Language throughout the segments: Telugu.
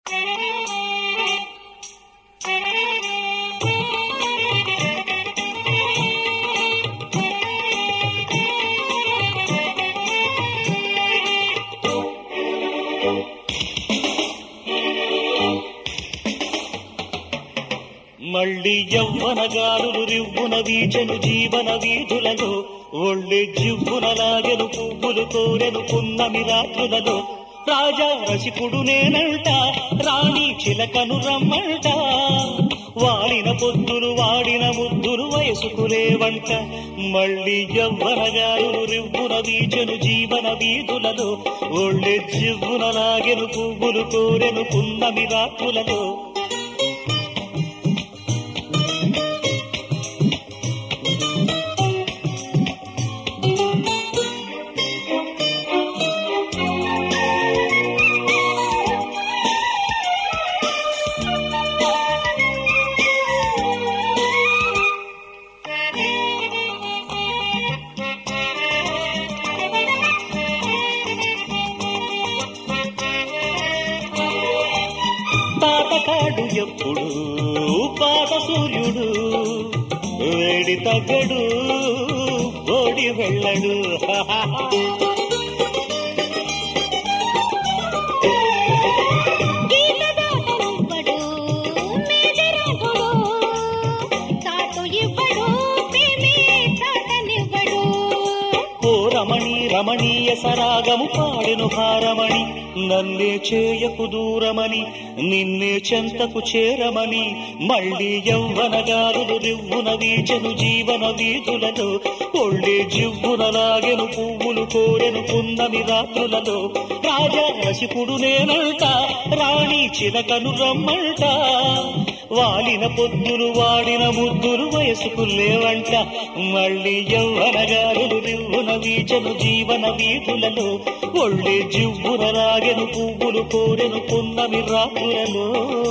మళ్ళీ యవ్వన గాలులు రివ్వున వీచను జీవన వీధులలో ఒళ్ళి జివ్వున లాగెను పువ్వులు కోరెను పున్నమి రాత్రులలో రాజా రసికుడు నేనంట రాణి చిలకను రమ్మంట వాడిన పొద్దులు వాడిన ముద్దులు వయసుకులేవంట మళ్ళీ యవ్వన గాలులు రివ్వున వీచను జీవన వీధులలో ఒళ్ళి జివ్వున లాగెను పువ్వులు కోరెను పున్నమి రాత్రులలో తాతకాడు ఎప్పుడు పాత సూర్యుడు వేడి తగ్గడు ఓడి వెళ్ళడు గీతదాటనివ్వడు, మేజరాఘుడు. చాటు ఇవ్వడు, ప్రేమే చాటనివ్వడు. ఓ రమణి రమణీయ సరాగము పాడెను హారమణి నన్నే చేయకు దూరమని నిన్నే చెంతకు చేరమని మళ్ళీ యవ్వన గాలులు రివ్వున వీచను జీవన వీధులలో ఒళ్ళే జివ్వున లాగెను పువ్వులు కోరెను పున్నమి రాత్రులలో రాజా రసికుడు నేనంట రాణి చిలకను రమ్మంట వాలిన పొద్దులు వాడిన ముద్దులు వయసుకు లేవంట మళ్ళీ యవ్వన గాలులు రివ్వున వీచను జీవన వీధులలో ఒళ్ళే జివ్వున లాగెను పువ్వులు కోరెను పున్నమి రాత్రులలో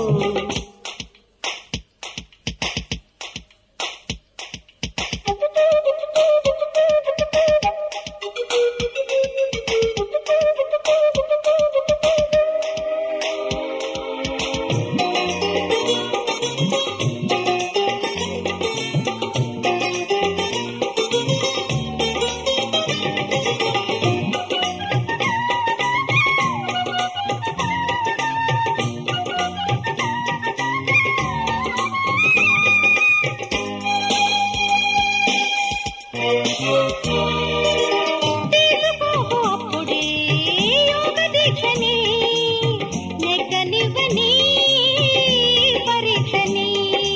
తీసుకోకు అప్పుడే యోగ దీక్షని, నెగ్గనివ్వని పరీక్షని.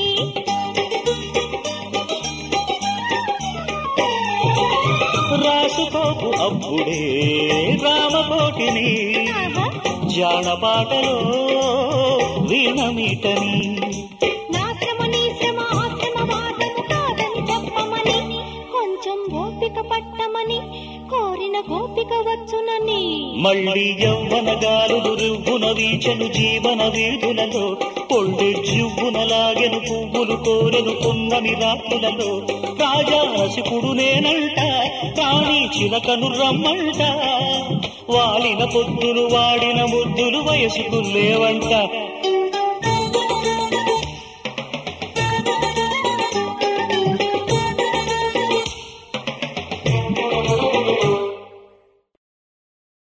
రాసుకోకు అప్పుడే రామకోటిని ఆహా, జానపాటలో వీణమీటని నా శ్రమ నీ శ్రమ ఆ శ్రమ వాదము కాదని చెప్పమని కొంచెం ఓపిక పట్టమని కోరిన ఓపిక వచ్చునని మళ్ళీ యవ్వన గాలులు రివ్వున వీచను జీవన వీధులలో పొళ్ళు జివ్వున లాగెను పువ్వులు కోరెను పున్నమి రాత్రులలో రాజా రసికుడు నేనంట రాణి చిలకను రమ్మంట వాలిన పొద్దులు వాడిన ముద్దులు వయసుకు లేవంట